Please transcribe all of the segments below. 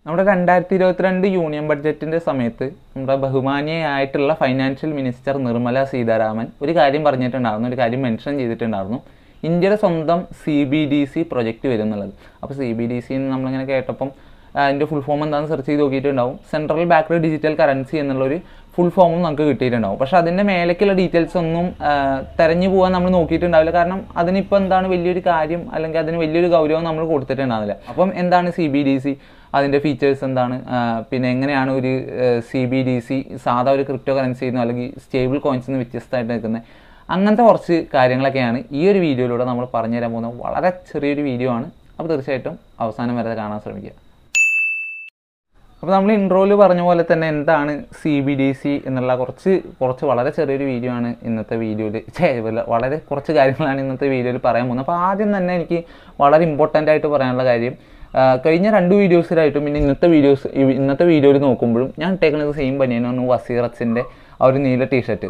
നമ്മുടെ രണ്ടായിരത്തി ഇരുപത്തിരണ്ട് യൂണിയൻ ബഡ്ജറ്റിൻ്റെ സമയത്ത് നമ്മുടെ ബഹുമാനിയായിട്ടുള്ള ഫൈനാൻഷ്യൽ മിനിസ്റ്റർ നിർമ്മല സീതാരാമൻ ഒരു കാര്യം പറഞ്ഞിട്ടുണ്ടായിരുന്നു ഒരു കാര്യം മെൻഷൻ ചെയ്തിട്ടുണ്ടായിരുന്നു ഇന്ത്യയുടെ സ്വന്തം C B D C project വരും എന്നുള്ളത് അപ്പോൾ സി ബി ഡി സി നമ്മളിങ്ങനെ കേട്ടപ്പം അതിൻ്റെ ഫുൾ ഫോം എന്താണെന്ന് സെർച്ച് ചെയ്ത് നോക്കിയിട്ടുണ്ടാവും സെൻട്രൽ ബാക്ക്ഡ് ഡിജിറ്റൽ കറൻസി എന്നുള്ളൊരു ഫുൾ ഫോമും നമുക്ക് കിട്ടിയിട്ടുണ്ടാവും പക്ഷെ അതിൻ്റെ മേലേക്കുള്ള ഡീറ്റെയിൽസ് ഒന്നും ആ, തെരഞ്ഞു പോകാൻ നമ്മൾ നോക്കിയിട്ടുണ്ടാവില്ല കാരണം അതിനിപ്പോൾ എന്താണ് വലിയൊരു കാര്യം അല്ലെങ്കിൽ അതിന് വലിയൊരു ഗൗരവം നമ്മൾ കൊടുത്തിട്ടുണ്ടാവില്ല അപ്പം എന്താണ് സി ബി ഡി സി അതിൻ്റെ ഫീച്ചേഴ്സ് എന്താണ് ആ, പിന്നെ എങ്ങനെയാണ് ഒരു സി ബി ഡി സി സാധാ ഒരു ക്രിപ്റ്റോ കറൻസി എന്നോ അല്ലെങ്കിൽ സ്റ്റേബിൾ കോയിൻസ് നിന്ന് വ്യത്യസ്തമായിട്ട് നിൽക്കുന്നത് അങ്ങനത്തെ കുറച്ച് കാര്യങ്ങളൊക്കെയാണ് ഈ ഒരു വീഡിയോയിലൂടെ നമ്മൾ പറഞ്ഞു തരാൻ പോകുന്നത് വളരെ ചെറിയൊരു വീഡിയോ ആണ് അപ്പോൾ തീർച്ചയായിട്ടും അവസാനം വരെ കാണാൻ ശ്രമിക്കുക അപ്പോൾ നമ്മൾ ഇൻട്രോയിൽ പറഞ്ഞ പോലെ തന്നെ എന്താണ് സി ബി ഡി സി എന്നുള്ള കുറച്ച് കുറച്ച് വളരെ ചെറിയൊരു വീഡിയോ ആണ് ഇന്നത്തെ വീഡിയോയിൽ വളരെ കുറച്ച് കാര്യങ്ങളാണ് ഇന്നത്തെ വീഡിയോയിൽ പറയാൻ പോകുന്നത് അപ്പോൾ ആദ്യം തന്നെ എനിക്ക് വളരെ ഇമ്പോർട്ടൻ്റ് ആയിട്ട് പറയാനുള്ള കാര്യം ആ, കഴിഞ്ഞ രണ്ട് വീഡിയോസിലായിട്ടും പിന്നെ ഇന്നത്തെ വീഡിയോസ് ഇന്നത്തെ വീഡിയോയിൽ നോക്കുമ്പോഴും ഞാൻ ഇട്ടേക്കുന്നത് സെയിം ബനിയനാണ് വസീറച്ചിൻ്റെ ആ ഒരു നീല ടീഷർട്ട്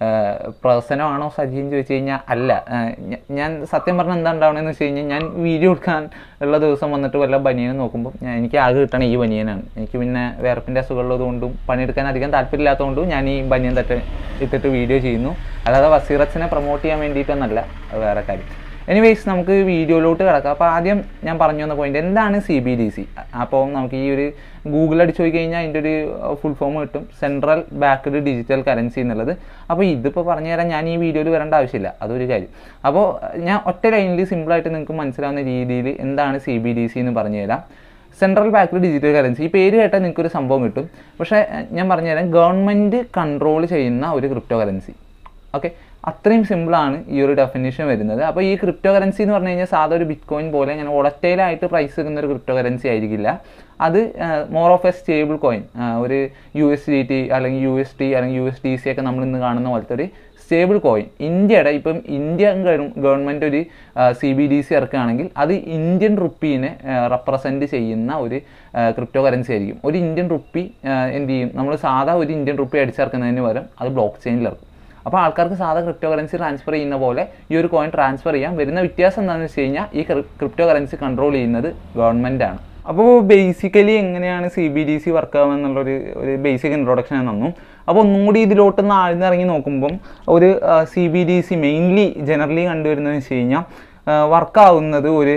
പ്രസനമാണോ സജീന്ന് ചോദിച്ചു കഴിഞ്ഞാൽ അല്ല ആ, ഞ- ഞാൻ സത്യം പറഞ്ഞാൽ എന്താ ഉണ്ടാവണമെന്ന് വെച്ച് കഴിഞ്ഞാൽ ഞാൻ വീഡിയോ എടുക്കാൻ ഉള്ള ദിവസം വന്നിട്ട് വല്ല ബനിയനും നോക്കുമ്പോൾ ഞാൻ എനിക്ക് ആകെ കിട്ടണ ഈ ബനിയനാണ് എനിക്ക് പിന്നെ വേർപ്പിൻ്റെ അസുഖമുള്ളത് കൊണ്ടും പണിയെടുക്കാൻ അധികം താല്പര്യമില്ലാത്തതുകൊണ്ടും ഞാൻ ഈ ബനിയൻ തട്ട് ഇട്ടിട്ട് വീഡിയോ ചെയ്യുന്നു അല്ലാതെ വസീറച്ചിനെ പ്രൊമോട്ട് ചെയ്യാൻ വേണ്ടിയിട്ടൊന്നല്ല അത് വേറെ കാര്യം എനിവേയ്സ് നമുക്ക് വീഡിയോയിലോട്ട് കിടക്കാം അപ്പോൾ ആദ്യം ഞാൻ പറഞ്ഞു വന്ന പോയിന്റ് എന്താണ് സി ബി ഡി സി അപ്പോൾ നമുക്ക് ഈ ഒരു ഗൂഗിൾ അടിച്ച് പോയി കഴിഞ്ഞാൽ അതിൻ്റെ ഒരു ഫുൾ ഫോം കിട്ടും സെൻട്രൽ ബാക്ക്ഡ് ഡിജിറ്റൽ കറൻസി എന്നുള്ളത് അപ്പോൾ ഇതിപ്പോൾ പറഞ്ഞു തരാൻ ഞാൻ ഈ വീഡിയോയിൽ വരേണ്ട ആവശ്യമില്ല അതൊരു കാര്യം അപ്പോൾ ഞാൻ ഒറ്റ ലൈനിൽ സിമ്പിളായിട്ട് നിങ്ങൾക്ക് മനസ്സിലാവുന്ന രീതിയിൽ എന്താണ് സി ബി ഡി സി എന്ന് പറഞ്ഞു തരാം സെൻട്രൽ ബാക്ക്ഡ് ഡിജിറ്റൽ കറൻസി ഈ പേര് കേട്ടാൽ നിങ്ങൾക്ക് ഒരു സംഭവം കിട്ടും പക്ഷേ ഞാൻ പറഞ്ഞുതരാം ഗവൺമെൻറ് കൺട്രോൾ ചെയ്യുന്ന ഒരു ക്രിപ്റ്റോ കറൻസി ഓക്കെ അത്രയും സിമ്പിളാണ് ഈ ഒരു ഡെഫിനേഷൻ വരുന്നത് അപ്പോൾ ഈ ക്രിപ്റ്റോ കറൻസി എന്ന് പറഞ്ഞു കഴിഞ്ഞാൽ സാധാ ഒരു ബിറ്റ് കോയിൻ പോലെ ഇങ്ങനെ ഒളറ്റയിലായിട്ട് പ്രൈസ് കിട്ടുന്ന ഒരു ക്രിപ്റ്റോ കറൻസി ആയിരിക്കില്ല അത് more of a stable coin ഒരു യു എസ് ഡി ടി അല്ലെങ്കിൽ യു എസ് ടി അല്ലെങ്കിൽ യു എസ് ഡി സി ഒക്കെ നമ്മൾ ഇന്ന് കാണുന്ന പോലത്തെ ഒരു സ്റ്റേബിൾ കോയിൻ ഇന്ത്യയുടെ ഇപ്പം ഇന്ത്യ ഗവൺമെൻറ് ഒരു സി ബി ഡി സി ഇറക്കുകയാണെങ്കിൽ അത് ഇന്ത്യൻ റുപ്പീനെ റെപ്രസെൻറ്റ് ചെയ്യുന്ന ഒരു ക്രിപ്റ്റോ കറൻസി ആയിരിക്കും ഒരു ഇന്ത്യൻ റുപ്പി എന്ത് ചെയ്യും നമ്മൾ സാധാ ഒരു ഇന്ത്യൻ റുപ്പി അടിച്ചിറക്കുന്നതിന് പകരം അത് ബ്ലോക്ക് ചെയിനിൽ ഇറക്കും അപ്പോൾ ആൾക്കാർക്ക് സാധാ ക്രിപ്റ്റോ കറൻസി ട്രാൻസ്ഫർ ചെയ്യുന്ന പോലെ ഈ ഒരു കോയിൻ ട്രാൻസ്ഫർ ചെയ്യാം വരുന്ന വ്യത്യാസം എന്താണെന്ന് വെച്ച് കഴിഞ്ഞാൽ ഈ ക്രിപ്റ്റോ കറൻസി കൺട്രോൾ ചെയ്യുന്നത് ഗവൺമെൻറ് ആണ് അപ്പോൾ ബേസിക്കലി എങ്ങനെയാണ് C B D C work ആവുക എന്നുള്ളൊരു ഒരു ബേസിക് ഇൻട്രൊഡക്ഷൻ ഞാൻ തന്നു അപ്പോൾ ഒന്നുകൂടി ഇതിലോട്ടൊന്ന് ആഴ്ന്നിറങ്ങി നോക്കുമ്പം ഒരു C B D C mainly generally കണ്ടുവരുന്നതെന്ന് വെച്ച് കഴിഞ്ഞാൽ വർക്ക് ആവുന്നത് ഒരു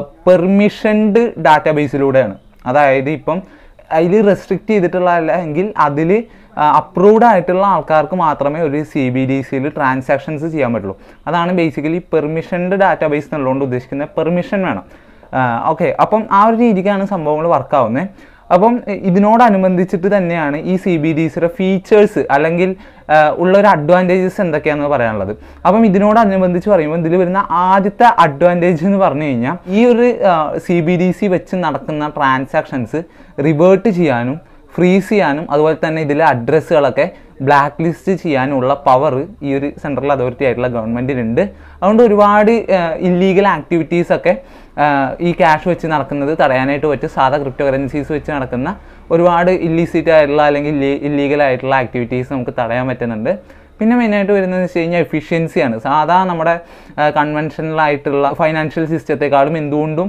പെർമിഷൻഡ് ഡാറ്റാബേസിലൂടെയാണ് അതായത് ഇപ്പം അതിൽ റെസ്ട്രിക്റ്റ് ചെയ്തിട്ടുള്ള അല്ലെങ്കിൽ അതിൽ അപ്രൂവ്ഡ് ആയിട്ടുള്ള ആൾക്കാർക്ക് മാത്രമേ ഒരു സി ബി ഡി സിയിൽ ട്രാൻസാക്ഷൻസ് ചെയ്യാൻ പറ്റുള്ളൂ അതാണ് ബേസിക്കലി പെർമിഷൻഡ് ഡാറ്റാബേസ് എന്നുള്ളതുകൊണ്ട് ഉദ്ദേശിക്കുന്നത് പെർമിഷൻ വേണം ഓക്കെ അപ്പം ആ ഒരു രീതിക്കാണ് സംഭവങ്ങൾ വർക്ക് ആവുന്നത് അപ്പം ഇ- ഇതിനോടനുബന്ധിച്ചിട്ട് തന്നെയാണ് ഈ സി ബി ഡി സിയുടെ ഫീച്ചേഴ്സ് അല്ലെങ്കിൽ ആ, ഉള്ള ഒരു അഡ്വാൻറ്റേജസ് എന്തൊക്കെയാണെന്ന് പറയാനുള്ളത് അപ്പം ഇതിനോടനുബന്ധിച്ച് പറയുമ്പോൾ ഇതിൽ വരുന്ന ആദ്യത്തെ അഡ്വാൻറ്റേജ് എന്ന് പറഞ്ഞു കഴിഞ്ഞാൽ ഈ ഒരു സി ബി ഡി സി വെച്ച് നടക്കുന്ന ട്രാൻസാക്ഷൻസ് റിവേർട്ട് ചെയ്യാനും ഫ്രീസ് ചെയ്യാനും അതുപോലെ തന്നെ ഇതിലെ അഡ്രസ്സുകളൊക്കെ ബ്ലാക്ക് ലിസ്റ്റ് ചെയ്യാനുള്ള പവർ ഈ ഒരു സെൻട്രൽ അതോറിറ്റി ആയിട്ടുള്ള ഗവൺമെൻറ്റിനുണ്ട് അതുകൊണ്ട് ഒരുപാട് ഇല്ലീഗൽ ആക്ടിവിറ്റീസ് ഒക്കെ ആ, ഈ ക്യാഷ് വെച്ച് നടക്കുന്നത് തടയാനായിട്ട് പറ്റും സാധാ ക്രിപ്റ്റോ കറൻസീസ് വെച്ച് നടക്കുന്ന ഒരുപാട് ഇല്ലീസിറ്റ് ആയിട്ടുള്ള അല്ലെങ്കിൽ ഇല്ലീഗൽ ആയിട്ടുള്ള ആക്ടിവിറ്റീസ് നമുക്ക് തടയാൻ പറ്റുന്നുണ്ട് പിന്നെ മെയിനായിട്ട് വരുന്നത് വെച്ച് കഴിഞ്ഞാൽ എഫിഷ്യൻസിയാണ് സാധാ നമ്മുടെ കൺവെൻഷനൽ ആയിട്ടുള്ള ഫൈനാൻഷ്യൽ സിസ്റ്റത്തെക്കാളും എന്തുകൊണ്ടും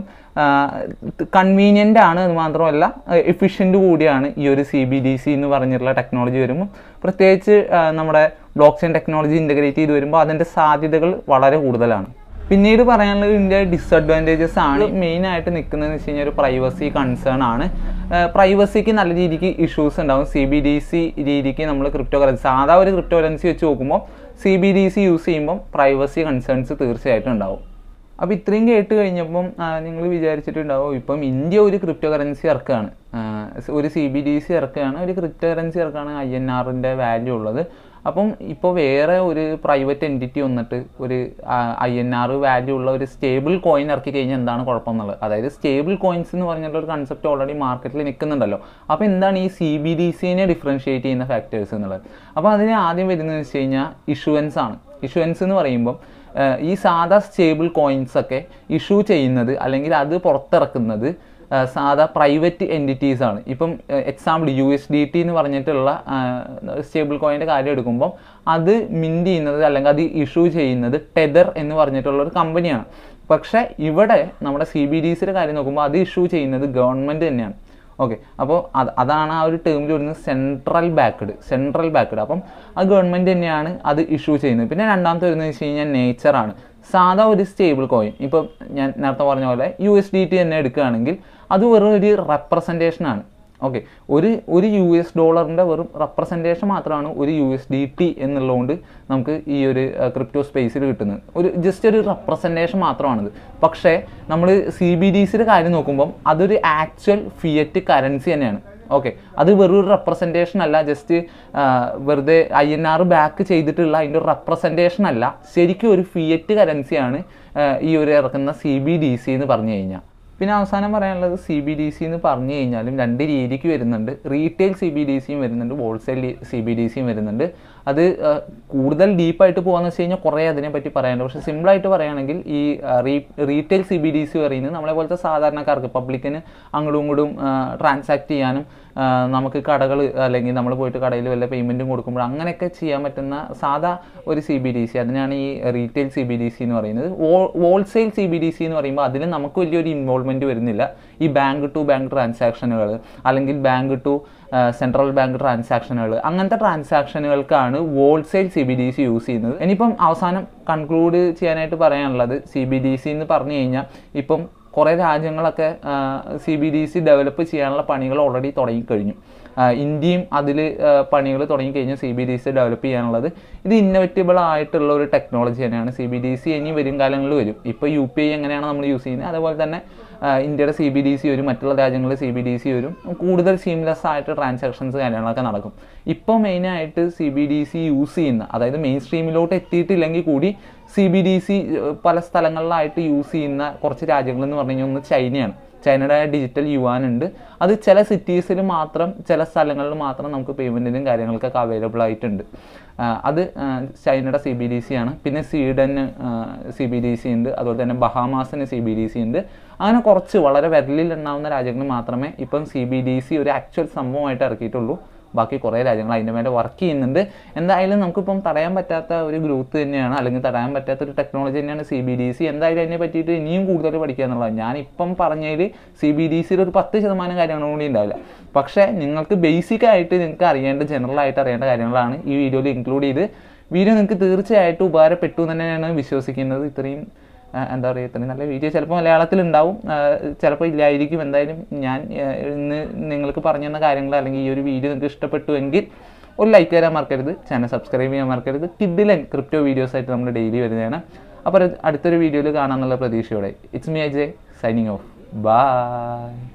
കൺവീനിയൻ്റ് ആണ് അത് മാത്രമല്ല എഫിഷ്യൻ്റ് കൂടിയാണ് ഈ ഒരു സി ബി ഡി സി എന്ന് പറഞ്ഞിട്ടുള്ള ടെക്നോളജി വരുമ്പോൾ പ്രത്യേകിച്ച് ആ, നമ്മുടെ ബ്ലോക്ക് ചെയിൻ ടെക്നോളജി ഇൻ്റഗ്രേറ്റ് ചെയ്ത് വരുമ്പോൾ അതിൻ്റെ സാധ്യതകൾ വളരെ കൂടുതലാണ് പിന്നീട് പറയാനുള്ളത് ഇതിൻ്റെ ഡിസഡ്വാൻറ്റേജസ് ആണ് മെയിൻ ആയിട്ട് നിൽക്കുന്നതെന്ന് വെച്ച് കഴിഞ്ഞാൽ ഒരു പ്രൈവസി കൺസേൺ ആണ് പ്രൈവസിക്ക് നല്ല രീതിക്ക് ഇഷ്യൂസ് ഉണ്ടാവും സി ബി ഡി സി രീതിക്ക് നമ്മൾ ക്രിപ്റ്റോ കറൻസി സാധാ ഒരു ക്രിപ്റ്റോ കറൻസി വെച്ച് നോക്കുമ്പോൾ C B D C use ചെയ്യുമ്പോൾ പ്രൈവസി കൺസേൺസ് തീർച്ചയായിട്ടും ഉണ്ടാവും അപ്പോൾ ഇത്രയും കേട്ട് കഴിഞ്ഞപ്പം നിങ്ങൾ വിചാരിച്ചിട്ടുണ്ടാവും ഇപ്പം ഇന്ത്യ ഒരു ക്രിപ്റ്റോ കറൻസി ഇറക്കുകയാണ് ആ, ഒരു സി ബി ഡി സി ഇറക്കുകയാണ് ഒരു ക്രിപ്റ്റോ കറൻസി ഇറക്കുകയാണ് ഐ എൻ ആറിൻ്റെ വാല്യൂ ഉള്ളത് അപ്പം ഇപ്പോൾ വേറെ ഒരു പ്രൈവറ്റ് എൻറ്റിറ്റി വന്നിട്ട് ഒരു ഐ എൻ ആർ വാല്യൂ ഉള്ള ഒരു സ്റ്റേബിൾ കോയിൻ ഇറക്കി കഴിഞ്ഞാൽ എന്താണ് കുഴപ്പം എന്നുള്ളത് അതായത് സ്റ്റേബിൾ കോയിൻസ് എന്ന് പറഞ്ഞിട്ടുള്ള ഒരു കൺസെപ്റ്റ് ഓൾറെഡി മാർക്കറ്റിൽ നിൽക്കുന്നുണ്ടല്ലോ അപ്പോൾ എന്താണ് ഈ സി ബി ഡി സിനെ ഡിഫറൻഷിയേറ്റ് ചെയ്യുന്ന ഫാക്ടേഴ്സ് എന്നുള്ളത് അപ്പോൾ അതിന് ആദ്യം വരുന്നത് വെച്ച് കഴിഞ്ഞാൽ ഇഷ്യൂവൻസ് ആണ് ഇഷ്യൂവൻസ് എന്ന് പറയുമ്പം ഏഹ് ഈ സാധാ സ്റ്റേബിൾ കോയിൻസ് ഒക്കെ ഇഷ്യൂ ചെയ്യുന്നത് അല്ലെങ്കിൽ അത് പുറത്തിറക്കുന്നത് ഏഹ് സാധാ പ്രൈവറ്റ് എൻറ്റിറ്റീസ് ആണ് ഇപ്പം example U S D T എന്ന് പറഞ്ഞിട്ടുള്ള സ്റ്റേബിൾ കോയിൻ്റെ കാര്യം എടുക്കുമ്പോൾ അത് മിൻറ്റ് ചെയ്യുന്നത് അല്ലെങ്കിൽ അത് ഇഷ്യൂ ചെയ്യുന്നത് ടെതർ എന്ന് പറഞ്ഞിട്ടുള്ള ഒരു കമ്പനിയാണ് പക്ഷേ ഇവിടെ നമ്മുടെ സി ബി ഡി സിയുടെ കാര്യം നോക്കുമ്പോൾ അത് ഇഷ്യൂ ചെയ്യുന്നത് ഗവൺമെൻറ് തന്നെയാണ് ഓക്കെ അപ്പോൾ അത് അതാണ് ആ ഒരു ടേമിൽ വരുന്നത് സെൻട്രൽ ബാക്ക്ഡ് സെൻട്രൽ ബാക്ക്ഡ് അപ്പം അത് ഗവൺമെൻറ് തന്നെയാണ് അത് ഇഷ്യൂ ചെയ്യുന്നത് പിന്നെ രണ്ടാമത്തെ വരുന്നത് വെച്ച് കഴിഞ്ഞാൽ നേച്ചറാണ് സാധാ ഒരു സ്റ്റേബിൾ കോയിൻ ഇപ്പം ഞാൻ നേരത്തെ പറഞ്ഞ പോലെ യു എസ് ഡി ടി തന്നെ എടുക്കുകയാണെങ്കിൽ അത് വെറും ഒരു റെപ്രസെൻറ്റേഷൻ ആണ് ഓക്കെ ഒരു ഒരു യു എസ് ഡോളറിൻ്റെ വെറും റെപ്രസെൻറ്റേഷൻ മാത്രമാണ് ഒരു യു എസ് ഡി ടി എന്നുള്ളതുകൊണ്ട് നമുക്ക് ഈ ഒരു ക്രിപ്റ്റോ സ്പേസിൽ കിട്ടുന്നത് ഒരു ജസ്റ്റ് ഒരു റെപ്രസെൻറ്റേഷൻ മാത്രമാണിത് പക്ഷേ നമ്മൾ സി ബി ഡി സിയുടെ കാര്യം നോക്കുമ്പം അതൊരു ആക്ച്വൽ ഫിയറ്റ് കറൻസി തന്നെയാണ് ഓക്കെ അത് വെറും ഒരു റെപ്രസെൻറ്റേഷൻ അല്ല ജസ്റ്റ് വെറുതെ ഐ എൻ ആർ ബാക്ക് ചെയ്തിട്ടുള്ള അതിൻ്റെ ഒരു റെപ്രസെൻറ്റേഷൻ അല്ല ശരിക്കും ഒരു ഫിയറ്റ് കറൻസിയാണ് ഈ ഒരു ഇറക്കുന്ന സി ബി ഡി സി എന്ന് പറഞ്ഞു കഴിഞ്ഞാൽ പിന്നെ അവസാനം പറയാനുള്ളത് സി ബി ഡി സി എന്ന് പറഞ്ഞു കഴിഞ്ഞാലും രണ്ട് രീതിക്ക് വരുന്നുണ്ട് റീറ്റെയിൽ സി ബി ഡി സിയും വരുന്നുണ്ട് ഹോൾസെയിൽ സി ബി ഡി സിയും വരുന്നുണ്ട് അത് ആ, കൂടുതൽ ഡീപ്പായിട്ട് പോകാന്ന് വെച്ച് കഴിഞ്ഞാൽ കുറേ അതിനെപ്പറ്റി പറയാനുണ്ട് പക്ഷേ സിമ്പിളായിട്ട് പറയുകയാണെങ്കിൽ ഈ retail C B D C പറയുന്നത് നമ്മളെ പോലത്തെ സാധാരണക്കാർക്ക് പബ്ലിക്കിന് അങ്ങോട്ടും ഇങ്ങോട്ടും ട്രാൻസാക്ട് ചെയ്യാനും ആ, നമുക്ക് കടകൾ അല്ലെങ്കിൽ നമ്മൾ പോയിട്ട് കടയിൽ വല്ല പേയ്മെൻറ്റും കൊടുക്കുമ്പോൾ അങ്ങനെയൊക്കെ ചെയ്യാൻ പറ്റുന്ന സാധാ ഒരു സി ബി ഡി സി അതിനാണ് ഈ retail C B D C എന്ന് പറയുന്നത് wholesale C B D C എന്ന് പറയുമ്പോൾ അതിൽ നമുക്ക് വലിയൊരു ഇൻവോൾവ്മെൻറ്റ് വരുന്നില്ല ഈ ബാങ്ക് ടു ബാങ്ക് ട്രാൻസാക്ഷനുകൾ അല്ലെങ്കിൽ ബാങ്ക് ടു സെൻട്രൽ ബാങ്ക് ട്രാൻസാക്ഷനുകൾ അങ്ങനത്തെ ട്രാൻസാക്ഷനുകൾക്കാണ് wholesale C B D C use ചെയ്യുന്നത് ഇനിയിപ്പം അവസാനം കൺക്ലൂഡ് ചെയ്യാനായിട്ട് പറയാനുള്ളത് സി ബി ഡി സി എന്ന് പറഞ്ഞു കഴിഞ്ഞാൽ ഇപ്പം കുറേ രാജ്യങ്ങളൊക്കെ C B D C develop ചെയ്യാനുള്ള പണികൾ ഓൾറെഡി തുടങ്ങിക്കഴിഞ്ഞു ആ, ഇന്ത്യയും അതിൽ പണികൾ തുടങ്ങിക്കഴിഞ്ഞു C B D C develop ചെയ്യാനുള്ളത് ഇത് ഇന്നോവേറ്റബിൾ ആയിട്ടുള്ള ഒരു ടെക്നോളജി തന്നെയാണ് സി ബി ഡി സി ഇനി വരും കാലങ്ങളിൽ വരും ഇപ്പോൾ യു പി ഐ എങ്ങനെയാണ് നമ്മൾ യൂസ് ചെയ്യുന്നത് അതുപോലെ തന്നെ ആ, ഇന്ത്യയുടെ സി ബി ഡി സി വരും മറ്റുള്ള രാജ്യങ്ങളിൽ സി ബി ഡി സി വരും കൂടുതൽ സീംലെസ് ആയിട്ട് ട്രാൻസാക്ഷൻസ് കാര്യങ്ങളൊക്കെ നടക്കും ഇപ്പോൾ മെയിനായിട്ട് C B D C use ചെയ്യുന്ന അതായത് മെയിൻ സ്ട്രീമിലോട്ട് എത്തിയിട്ടില്ലെങ്കിൽ കൂടി സി ബി ഡി സി പല സ്ഥലങ്ങളിലായിട്ട് യൂസ് ചെയ്യുന്ന കുറച്ച് രാജ്യങ്ങൾ എന്ന് പറഞ്ഞു കഴിഞ്ഞാൽ ഒന്ന് ചൈനയാണ് ചൈനയുടെ ഡിജിറ്റൽ യുവാൻ ഉണ്ട് അത് ചില സിറ്റീസിൽ മാത്രം ചില സ്ഥലങ്ങളിൽ മാത്രം നമുക്ക് പേയ്മെൻറ്റിനും കാര്യങ്ങൾക്കൊക്കെ അവൈലബിൾ ആയിട്ടുണ്ട് ആ, അത് ആ, ചൈനയുടെ സി ബി ഡി സി ആണ് പിന്നെ സ്വീഡന് സി ബി ഡി സി ഉണ്ട് അതുപോലെ തന്നെ ബഹാമാസിന് സി ബി ഡി സി ഉണ്ട് അങ്ങനെ കുറച്ച് വളരെ വിരലിൽ എണ്ണാവുന്ന രാജ്യങ്ങൾ മാത്രമേ ഇപ്പം സി ബി ഡി സി ഒരു ആക്ച്വൽ സംഭവമായിട്ട് ഇറക്കിയിട്ടുള്ളൂ ബാക്കി കുറേ രാജ്യങ്ങൾ അതിൻ്റെ മേലെ വർക്ക് ചെയ്യുന്നുണ്ട് എന്തായാലും നമുക്കിപ്പം തടയാൻ പറ്റാത്ത ഒരു ഗ്രോത്ത് തന്നെയാണ് അല്ലെങ്കിൽ തടയാൻ പറ്റാത്ത ഒരു ടെക്നോളജി തന്നെയാണ് സി ബി ഡി സി എന്തായാലും അതിനെ പറ്റിയിട്ട് ഇനിയും കൂടുതൽ പഠിക്കുക എന്നുള്ളത് ഞാനിപ്പം പറഞ്ഞതിൽ സി ബി ഡി സിയിൽ ഒരു പത്ത് ശതമാനം കാര്യങ്ങളും കൂടി ഉണ്ടാവില്ല പക്ഷേ നിങ്ങൾക്ക് ബേസിക് ആയിട്ട് നിങ്ങൾക്ക് അറിയേണ്ട ജനറൽ ആയിട്ട് അറിയേണ്ട കാര്യങ്ങളാണ് ഈ വീഡിയോയിൽ ഇൻക്ലൂഡ് ചെയ്ത് വീഡിയോ നിങ്ങൾക്ക് തീർച്ചയായിട്ടും ഉപകാരപ്പെട്ടു എന്ന് തന്നെയാണ് വിശ്വസിക്കുന്നത് ഇത്രയും ആ, എന്താ പറയുക ഇത്രയും നല്ല വീഡിയോ ചിലപ്പോൾ മലയാളത്തിൽ ഉണ്ടാവും ചിലപ്പോൾ ഇല്ലായിരിക്കും എന്തായാലും ഞാൻ ആ, ഇന്ന് നിങ്ങൾക്ക് പറഞ്ഞു തന്ന കാര്യങ്ങൾ അല്ലെങ്കിൽ ഈ ഒരു വീഡിയോ നിങ്ങൾക്ക് ഇഷ്ടപ്പെട്ടുവെങ്കിൽ ഒരു ലൈക്ക് തരാൻ മറക്കരുത് ചാനൽ സബ്സ്ക്രൈബ് ചെയ്യാൻ മറക്കരുത് കിഡിലൻ ക്രിപ്റ്റോ വീഡിയോസ് ആയിട്ട് നമ്മൾ ഡെയിലി വരുന്നതാണ് അപ്പോൾ അടുത്തൊരു വീഡിയോയിൽ കാണാമെന്നുള്ള പ്രതീക്ഷയോടെ it's me Ajay signing off by